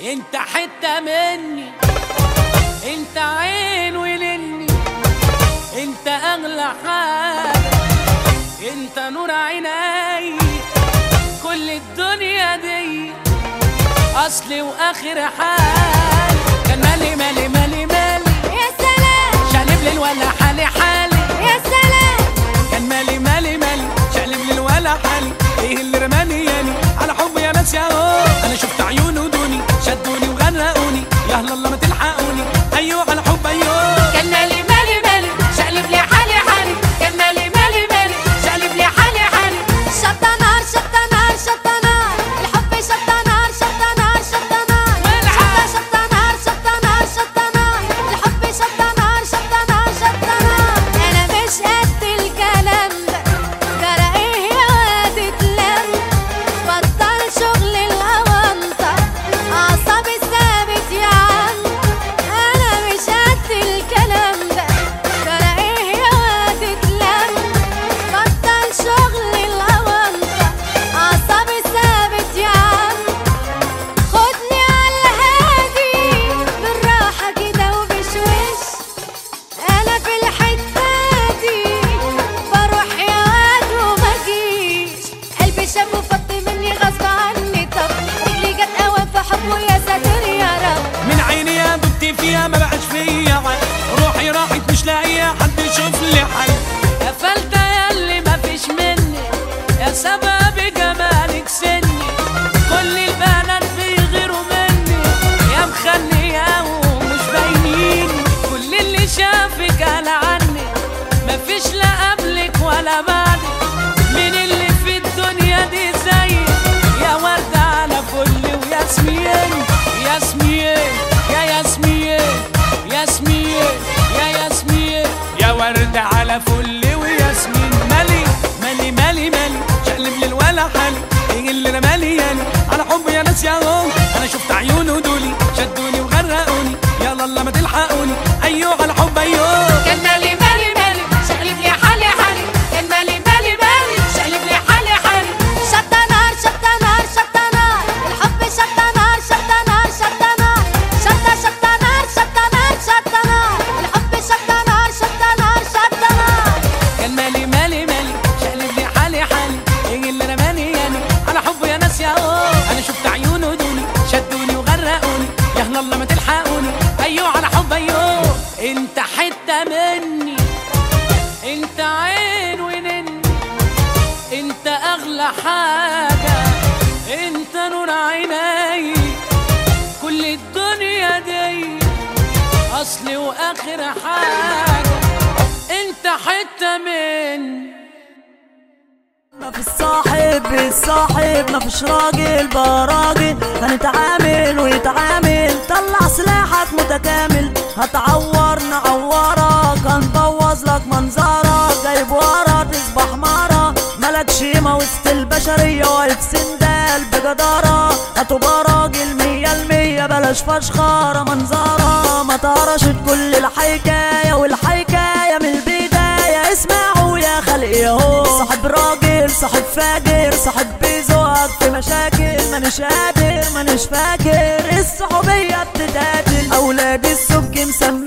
انت حتة مني انت عين ولني انت اغلى حاجة انت نور عيني كل الدنيا دي اصلي واخر حال كان مالي مالي مالي مالي يا سلام شقلب لي الولا حالي حالي يا سلام كان مالي مالي مالي شقلب لي الولا حالي ايه اللي رماني ياني على حب يا ناس يا هو انا شفت عيونه دوني شدوني وغرقوني يا هلا الله ما تلحقوني ايوه على حب ايوه كان مالي مالي مالي شقلب لي حالي حالي كان مالي مالي مالي شقلب لي حالي حالي شطة نار شطة نار شطة نار الحب شطة نار شطة نار شطة نار والعب. شطة شطة نار شطة نار شطة نار الحب شطة نار شطة نار شطة نار أنا مش قد الكلام ده جرى إيه يا واد اتلم بطل شغل الأونطة أعصابي ثابت يا عم أنا مش قد الكلام ده ترى إيه يا واد اتلم بطل شغل الأونطة أعصابي ثابت يا عم خدني على الهادي بالراحة كده وبشوش أنا في الحتة دي بروح يا واد وما جيش قلبي شاب وفض مني غصب عني طب رجلي جت قوام في حبه يا ساتر يا رب من عيني يا دبت فيها ما بقاش فيا عين روحي راحت مش لاقيه حد يشوف لي حل قفلت يا اللي ما فيش مني يا سبب جمالك سني كل البنات بيغيروا مني يا مخليه ومش باينين كل اللي شافك قال عني ما فيش لا قبلك ولا بعدك مين اللي في الدنيا دي زيك يا وردة على فل وياسمين ياسمين يا ياسمين ياسمين يا ياسمين يا وردة على فل وياسمين مالي مالي مالي مالي شقلب لي الولا حالي ايه اللي انا مالي يالي على حب يا ناس يا هو انا شفت عيونه دولي شدوني وغرقوني يلا الله ما تلحقوني ايوه على حب ايوه كان مالي مالي مالي شقلب لي حالي حالي كان مالي مالي مالي شقلب لي حالي حالي شطة نار شطة نار شطة نار الحب شطة نار شطة نار شطة نار شطة شطة نار شطة نار شطة نار الحب شطة نار شطة نار شطة نار كان مالي مالي مالي شقلب لي حالي حالي ايه اللي رماني يعني على حبه يا ناس يا هو انا شفت عيونه دوني شدوني وغرقوني يا هلا الله ما تلحقوني ايوه على حب ايوه انت حته مني انت عين ونني انت اغلى حاجه انت نور عيني كل الدنيا دي اصلي واخر حاجه انت حته مني ما في الصاحب بالصاحب ما فيش راجل براجل هنتعامل ويتعامل طلع سلاحك متكامل هتعور نعورك هنبوظ لك منظرك جايب ورا تصبح مرة ملكش قيمة وسط البشرية واقف سندال بجدارة هتبقى راجل مية المية بلاش فشخرة منظرة ما تقراش كل الحكاية والحكاية من البداية اسمعوا يا خلق يهو صاحب راجل صاحب فاجر صاحب بيزوق في مشاكل مانيش قادر مانيش فاكر الصحوبية بتتقاتل أولاد السبك مسمي